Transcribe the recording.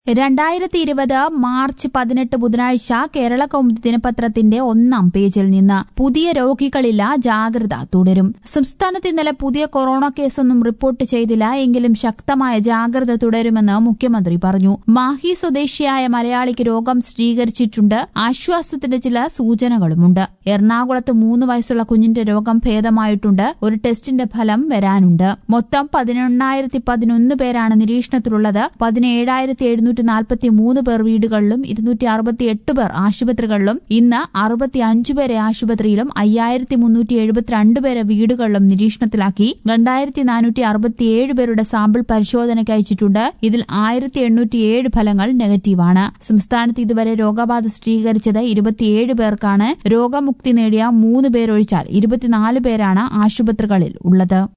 രണ്ടായിരത്തി ഇരുപത് മാർച്ച് പതിനെട്ട് ബുധനാഴ്ച കേരള കൗമുദി ദിനപത്രത്തിന്റെ ഒന്നാം പേജിൽ നിന്ന് പുതിയ രോഗികളില്ല ജാഗ്രത തുടരും സംസ്ഥാനത്ത് ഇന്നലെ പുതിയ കൊറോണ കേസൊന്നും റിപ്പോർട്ട് ചെയ്തില്ല എങ്കിലും ശക്തമായ ജാഗ്രത തുടരുമെന്ന് മുഖ്യമന്ത്രി പറഞ്ഞു മാഹി സ്വദേശിയായ മലയാളിക്ക് രോഗം സ്ഥിരീകരിച്ചിട്ടുണ്ട് ആശ്വാസത്തിന്റെ ചില സൂചനകളുമുണ്ട് എറണാകുളത്ത് മൂന്ന് വയസ്സുള്ള കുഞ്ഞിന്റെ രോഗം ഭേദമായിട്ടുണ്ട് ഒരു ടെസ്റ്റിന്റെ ഫലം വരാനുണ്ട് മൊത്തം പതിനെണ്ണായിരത്തി പതിനൊന്ന് പേരാണ് നിരീക്ഷണത്തിലുള്ളത് പതിനേഴായിരത്തി എഴുന്നൂറ്റി നാൽപ്പത്തി മൂന്ന് പേർ വീടുകളിലും ഇരുന്നൂറ്റി അറുപത്തി എട്ട് പേർ ആശുപത്രികളിലും ഇന്ന് അറുപത്തി അഞ്ച് പേരെ ആശുപത്രിയിലും അയ്യായിരത്തി മുന്നൂറ്റി എഴുപത്തിരണ്ട് പേരെ വീടുകളിലും നിരീക്ഷണത്തിലാക്കി രണ്ടായിരത്തി നാനൂറ്റി അറുപത്തിയേഴ് പേരുടെ സാമ്പിൾ പരിശോധനയ്ക്ക് അയച്ചിട്ടുണ്ട് ഇതിൽ ആയിരത്തി എണ്ണൂറ്റിയേഴ് ഫലങ്ങൾ നെഗറ്റീവാണ് സംസ്ഥാനത്ത് ഇതുവരെ രോഗബാധ സ്ഥിരീകരിച്ചത് ഇരുപത്തിയേഴ് പേർക്കാണ് രോഗമുക്തി നേടിയ മൂന്ന് പേരൊഴിച്ചാൽ ഇരുപത്തിനാല് പേരാണ് ആശുപത്രികളിൽ ഉള്ളത്